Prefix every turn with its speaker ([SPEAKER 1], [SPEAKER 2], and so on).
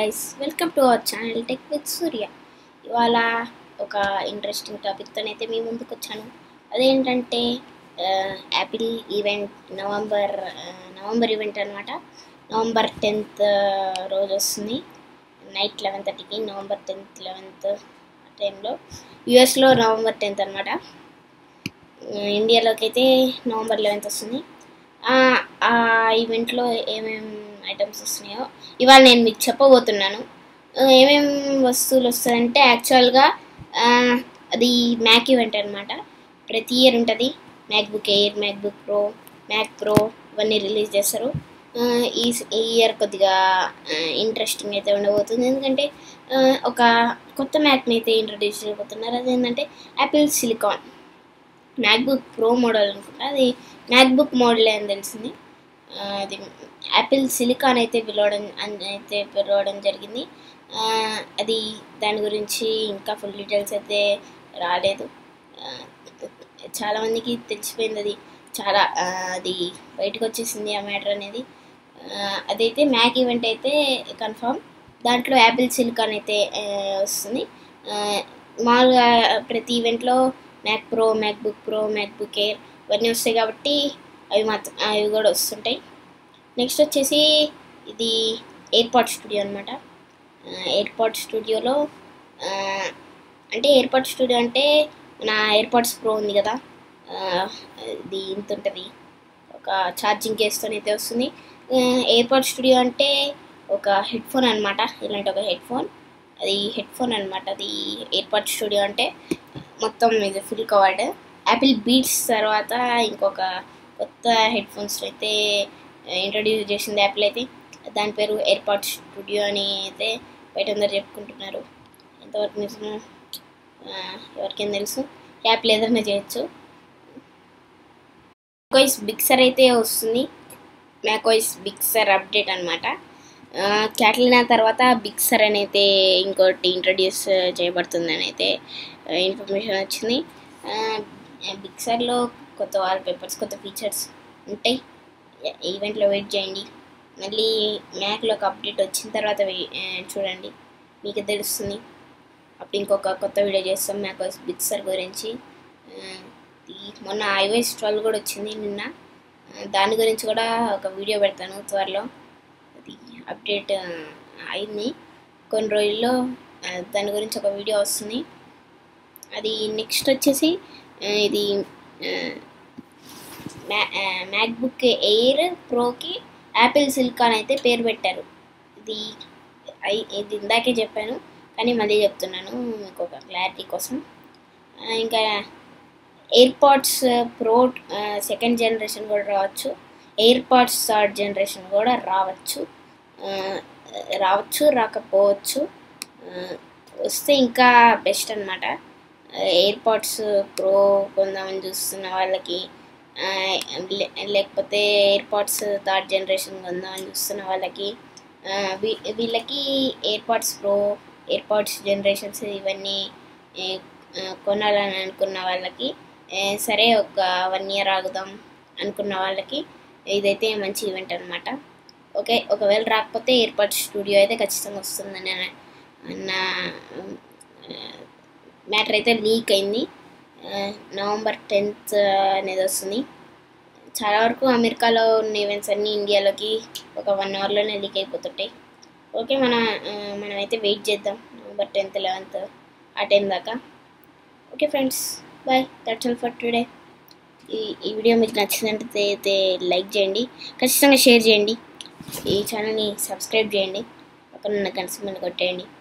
[SPEAKER 1] guys welcome to our channel tech with Surya ఇవాళ ఒక interesting టాపిక్తోనైతే మీ ముందుకు వచ్చాను అదేంటంటే Apple event November November event అనమాట నవంబర్ టెన్త్ రోజు వస్తుంది నైట్ లెవెన్ థర్టీకి నవంబర్ టెన్త్ లెవెన్త్ ఆ టైంలో యుఎస్లో నవంబర్ టెన్త్ అనమాట ఇండియాలోకి అయితే నవంబర్ లెవెన్త్ వస్తుంది ఆ ఆ ఈవెంట్లో ఏమేమి ఐటమ్స్ వస్తున్నాయో ఇవాళ నేను మీకు చెప్పబోతున్నాను ఆ, ఏమేం వస్తువులు వస్తాయంటే యాక్చువల్గా ఆ, అది మ్యాక్ ఈవెంట్ అనమాట ప్రతి ఇయర్ ఉంటుంది MacBook Air MacBook Pro Mac Pro ఇవన్నీ రిలీజ్ చేస్తారు ఆ, ఈ ఈ ఇయర్ కొద్దిగా ఇంట్రెస్టింగ్ అయితే ఉండబోతుంది ఎందుకంటే ఆ, ఒక కొత్త మ్యాక్ని అయితే ఇంట్రడ్యూస్ చేయబోతున్నారు అదేంటంటే Apple silicon MacBook Pro model అనుకుంటా అది మ్యాక్బుక్ మోడలే అని తెలిసింది ఆ, అది యాపిల్ సిలికాన్ అయితే పిలవడం అన్- అయితే పిలవడం జరిగింది ఆ, అది దాని గురించి ఇంకా ఫుల్ డీటెయిల్స్ అయితే రాలేదు ఆ, చాలామందికి తెలిసిపోయింది అది చాలా ఆ, అది బయటకు వచ్చేసింది ఆ మ్యాటర్ అనేది ఆ, అదైతే మ్యాక్ ఈవెంట్ అయితే కన్ఫర్మ్ దాంట్లో యాపిల్ సిలికాన్ అయితే ఆ, వస్తుంది ఆ, మామూలుగా ప్రతి ఈవెంట్లో Mac Pro MacBook Pro MacBook Air ఇవన్నీ వస్తాయి కాబట్టి అవి మాత్రం అవి కూడా వస్తుంటాయి నెక్స్ట్ వచ్చేసి ఇది ఎయిర్పాడ్ స్టూడియో అనమాట ఎయిర్పాడ్ స్టూడియోలో అంటే ఎయిర్పాడ్ స్టూడియో అంటే నా ఎయిర్పాడ్స్ ప్రో ఉంది కదా ఆ, ఇది ఇంత ఉంటుంది ఒక ఛార్జింగ్ కేస్తో అయితే వస్తుంది ఎయిర్పాడ్ స్టూడియో అంటే ఒక హెడ్ ఫోన్ అనమాట ఇలాంటి ఒక హెడ్ ఫోన్ అది హెడ్ ఫోన్ అనమాట అది ఎయిర్పాడ్ స్టూడియో అంటే మొత్తం ఇది ఫుల్ కవర్డ్ యాపిల్ బీట్స్ తర్వాత ఇంకొక కొత్త హెడ్ ఫోన్స్ అయితే ఇంట్రడ్యూస్ చేసింది యాపిల్ అయితే దాని పేరు ఎయిర్పాడ్ స్టూడియో అని అయితే బయట అందరు చెప్పుకుంటున్నారు ఎంతవరకు నిజమో ఆ, ఎవరికేం తెలుసు యాపిల్ ఏదైనా చేయొచ్చు మ్యాకోయిస్ బిక్సర్ అయితే వస్తుంది మ్యాకోయిస్ బిక్సర్ అప్డేట్ అనమాట క్యాటలినా తర్వాత బిక్సర్ అని అయితే ఇంకోటి ఇంట్రడ్యూస్ చేయబడుతుందని అయితే ఇన్ఫర్మేషన్ వచ్చింది బిక్సర్లో కొత్త వాల్ పేపర్స్ కొత్త ఫీచర్స్ ఉంటాయి ఈవెంట్లో వెయిట్ చేయండి మళ్ళీ మ్యాక్లో ఒక అప్డేట్ వచ్చిన తర్వాత వెయి- ఆ, చూడండి మీకు తెలుస్తుంది అప్పుడు ఇంకొక కొత్త వీడియో చేస్తాం మ్యాక్ బిక్సర్ గురించి ఆ, ఈ మొన్న ఐవైఎస్ ట్వెల్వ్ కూడా వచ్చింది నిన్న ఆ, దాని గురించి కూడా ఒక వీడియో పెడతాను త్వరలో అది అప్డేట్ ఆ, అయింది కొన్ని రోజుల్లో ఆ, దాని గురించి ఒక వీడియో వస్తుంది అది నెక్స్ట్ వచ్చేసి ఆ, ఇది మ్యాక్బుక్ ఎయిర్ ప్రోకి యాపిల్ సిలికాన్ అయితే పేరు పెట్టారు ఇది ఐ- ఇది ఇందాకే చెప్పాను కానీ మళ్ళీ చెప్తున్నాను మీకు ఒక క్లారిటీ కోసం ఆ, ఇంకా ఎయిర్పాడ్స్ ప్రో సెకండ్ జనరేషన్ కూడా రావచ్చు ఎయిర్పాడ్స్ థర్డ్ జనరేషన్ కూడా రావచ్చు ఆ, రావచ్చు రాకపోవచ్చు ఆ, వస్తే ఇంకా బెస్ట్ అనమాట ఎయిర్పాడ్స్ ప్రో కొందామని చూస్తున్న వాళ్ళకి ఆ, లే- లేకపోతే ఎయిర్పాడ్స్ థర్డ్ జనరేషన్ కొందామని చూస్తున్న వాళ్ళకి ఆ, వీ- వీళ్ళకి ఎయిర్పాడ్స్ ప్రో ఎయిర్పాడ్స్ జనరేషన్స్ ఇవన్నీ ఏ, ఆ, కొనాలని అనుకున్న వాళ్ళకి ఏ, సరే ఒక వన్ ఇయర్ ఆగుదాం అనుకున్న వాళ్ళకి ఇదైతే మంచి ఈవెంట్ అనమాట ఓకే ఒకవేళ రాకపోతే ఎయిర్పాడ్ స్టూడియో అయితే ఖచ్చితంగా వస్తుందని అన్న- అన్న మ్యాటర్ అయితే లీక్ అయింది ఆ, నవంబర్ టెన్త్ అనేది వస్తుంది చాలా వరకు అమెరికాలో ఉన్న ఈవెంట్స్ అన్నీ ఇండియాలోకి ఒక వన్ అవర్లోనే లీక్ అయిపోతుంటాయి ఓకే మన ఆ, మనమైతే వెయిట్ చేద్దాం నవంబర్ టెన్త్ లెవెన్త్ ఆ టైం దాకా okay friends bye that's all for today ఈ ఈ వీడియో మీకు నచ్చిందంటే అయితే లైక్ చేయండి ఖచ్చితంగా షేర్ చేయండి ఈ ఛానల్ని సబ్స్క్రైబ్ చేయండి పక్కన ఉన్న కనసమని కొట్టేయండి